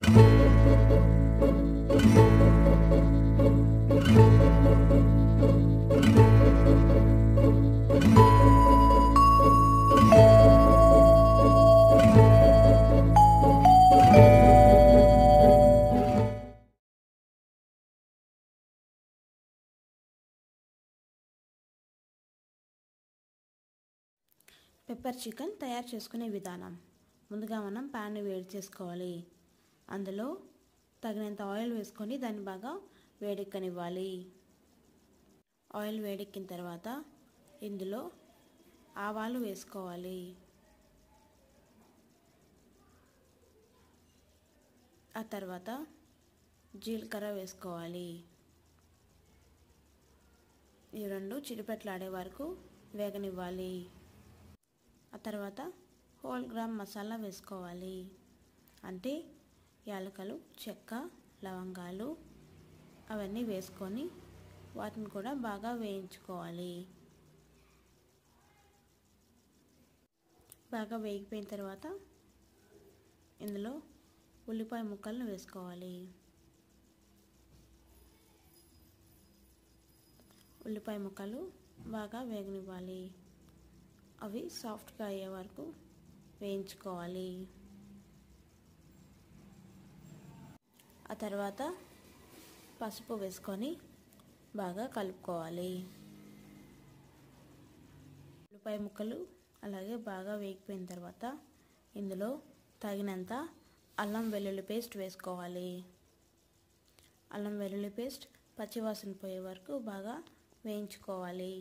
pepper chicken తయారు చేసుకునే విధానం ముందుగా మనం ప్యాన్ వేడి చేసుకోవాలి అందులో తగినంత ఆయిల్ వేసుకొని దాన్ని బాగా వేడెక్కనివ్వాలి ఆయిల్ వేడెక్కిన తర్వాత ఇందులో ఆవాలు వేసుకోవాలి ఆ తర్వాత జీలకర్ర వేసుకోవాలి ఈ రెండు చిరుపెట్లాడే వరకు వేగనివ్వాలి ఆ తర్వాత హోల్ గ్రామ్ మసాలా వేసుకోవాలి అంటే యాలకలు చెక్క లవంగాలు అవన్నీ వేసుకొని వాటిని కూడా బాగా వేయించుకోవాలి బాగా వేగిపోయిన తర్వాత ఇందులో ఉల్లిపాయ ముక్కలను వేసుకోవాలి ఉల్లిపాయ ముక్కలు బాగా వేగనివ్వాలి అవి సాఫ్ట్గా అయ్యే వరకు వేయించుకోవాలి ఆ తర్వాత పసుపు వేసుకొని బాగా కలుపుకోవాలి ఉల్లిపాయ ముక్కలు అలాగే బాగా వేగిపోయిన తర్వాత ఇందులో తగినంత అల్లం వెల్లుల్లి పేస్ట్ వేసుకోవాలి అల్లం వెల్లుల్లి పేస్ట్ పచ్చివాసన పోయే వరకు బాగా వేయించుకోవాలి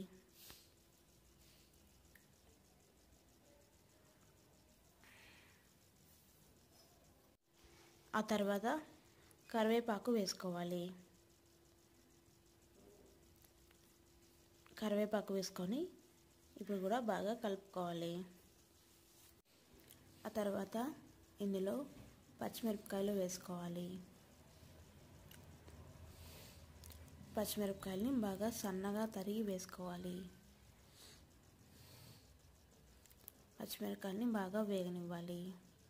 ఆ తర్వాత కరివేపాకు వేసుకోవాలి కరివేపాకు వేసుకొని ఇప్పుడు కూడా బాగా కలుపుకోవాలి ఆ తర్వాత ఇందులో పచ్చిమిరపకాయలు వేసుకోవాలి పచ్చిమిరపకాయలని బాగా సన్నగా తరిగి వేసుకోవాలి పచ్చిమిరపకాయలని బాగా వేగనివ్వాలి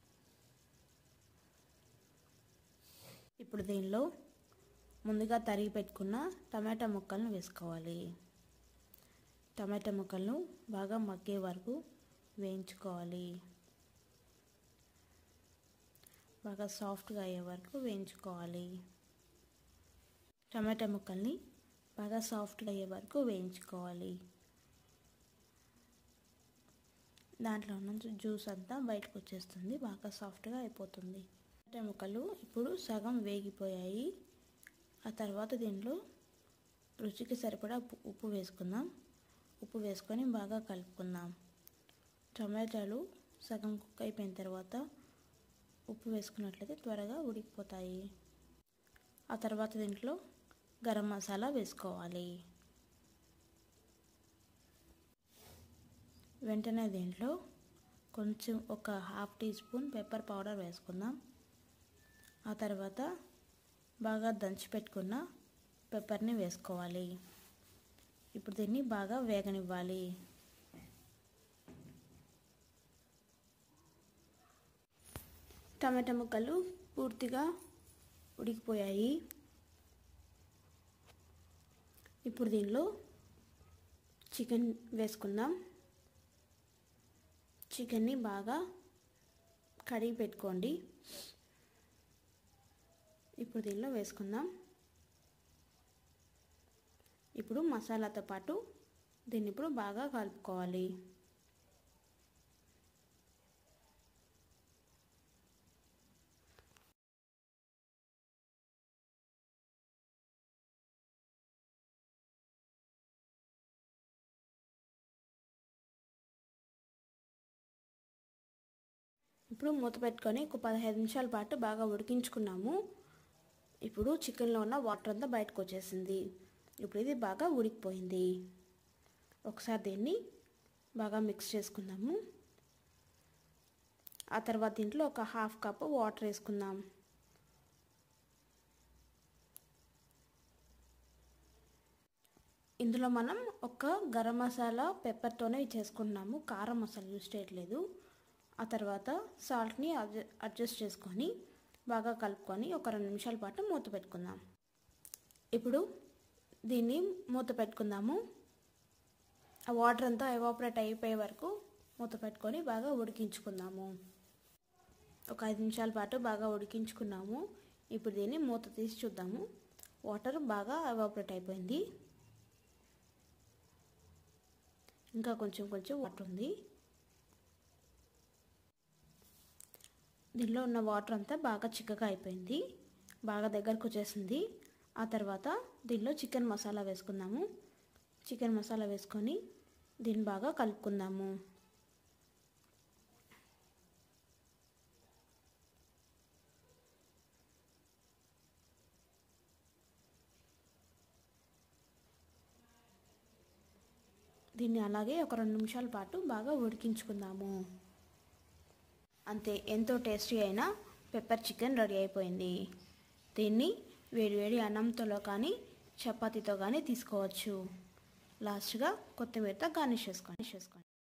ఇప్పుడు దీనిలో ముందుగా తరిగి పెట్టుకున్న టమాటా ముక్కలను వేసుకోవాలి టమాటా ముక్కలను బాగా మగ్గే వరకు వేయించుకోవాలి బాగా సాఫ్ట్గా అయ్యే వరకు వేయించుకోవాలి టమాటా ముక్కల్ని బాగా సాఫ్ట్గా అయ్యే వరకు వేయించుకోవాలి దాంట్లో నుంచి జ్యూస్ అంతా బయటకు వచ్చేస్తుంది బాగా సాఫ్ట్గా అయిపోతుంది టమాటా ముక్కలు ఇప్పుడు సగం వేగిపోయాయి ఆ తర్వాత దీంట్లో రుచికి సరిపడా ఉప్పు వేసుకుందాం ఉప్పు వేసుకొని బాగా కలుపుకుందాం టమాటాలు సగం కుక్ అయిపోయిన తర్వాత ఉప్పు వేసుకున్నట్లయితే త్వరగా ఉడికిపోతాయి ఆ తర్వాత దీంట్లో గరం మసాలా వేసుకోవాలి వెంటనే దీంట్లో కొంచెం ఒక half teaspoon pepper powder వేసుకుందాం ఆ తర్వాత బాగా దంచి పెట్టుకున్న పెప్పర్ని వేసుకోవాలి ఇప్పుడు దీన్ని బాగా వేగనివ్వాలి టమాటా ముక్కలు పూర్తిగా ఉడికిపోయాయి ఇప్పుడు దీనిలో చికెన్ వేసుకుందాం చికెన్ని బాగా కడిగి పెట్టుకోండి ఇప్పుడు దీనిలో వేసుకుందాం ఇప్పుడు మసాలాతో పాటు దీన్ని ఇప్పుడు బాగా కలుపుకోవాలి ఇప్పుడు మూత పెట్టుకొని ఒక పదహైదు నిమిషాల పాటు బాగా ఉడికించుకున్నాము ఇప్పుడు చికెన్లో ఉన్న వాటర్ అంతా బయటకు వచ్చేసింది ఇప్పుడు ఇది బాగా ఉడికిపోయింది ఒకసారి దీన్ని బాగా మిక్స్ చేసుకుందాము ఆ తర్వాత దీంట్లో ఒక హాఫ్ కప్ వాటర్ వేసుకుందాం ఇందులో మనం ఒక గరం మసాలా పెప్పర్తోనే చేసుకుంటున్నాము కారం మసాలా యూజ్ చేయట్లేదు ఆ తర్వాత సాల్ట్ని అడ్జస్ట్ చేసుకొని బాగా కలుపుకొని ఒక రెండు నిమిషాల పాటు మూత పెట్టుకుందాం ఇప్పుడు దీన్ని మూత పెట్టుకుందాము ఆ వాటర్ అంతా ఎవాపరేట్ అయిపోయే వరకు మూత పెట్టుకొని బాగా ఉడికించుకుందాము ఒక ఐదు నిమిషాల పాటు బాగా ఉడికించుకున్నాము ఇప్పుడు దీన్ని మూత తీసి చూద్దాము వాటర్ బాగా ఎవాపరేట్ అయిపోయింది ఇంకా కొంచెం కొంచెం వాటర్ ఉంది దీనిలో ఉన్న వాటర్ అంతా బాగా చిక్కగా అయిపోయింది బాగా దగ్గరకు వచ్చేసింది ఆ తర్వాత దీనిలో చికెన్ మసాలా వేసుకుందాము చికెన్ మసాలా వేసుకొని దీన్ని బాగా కలుపుకుందాము దీన్ని అలాగే ఒక రెండు నిమిషాల పాటు బాగా ఉడికించుకుందాము అంతే ఎంతో టేస్టీ అయిన పెప్పర్ చికెన్ రెడీ అయిపోయింది దీన్ని వేడివేడి అన్నంతో కానీ చపాతీతో కానీ తీసుకోవచ్చు లాస్ట్గా కొత్తిమీరతో గార్నిష్ చేసుకోండి చేసుకోండి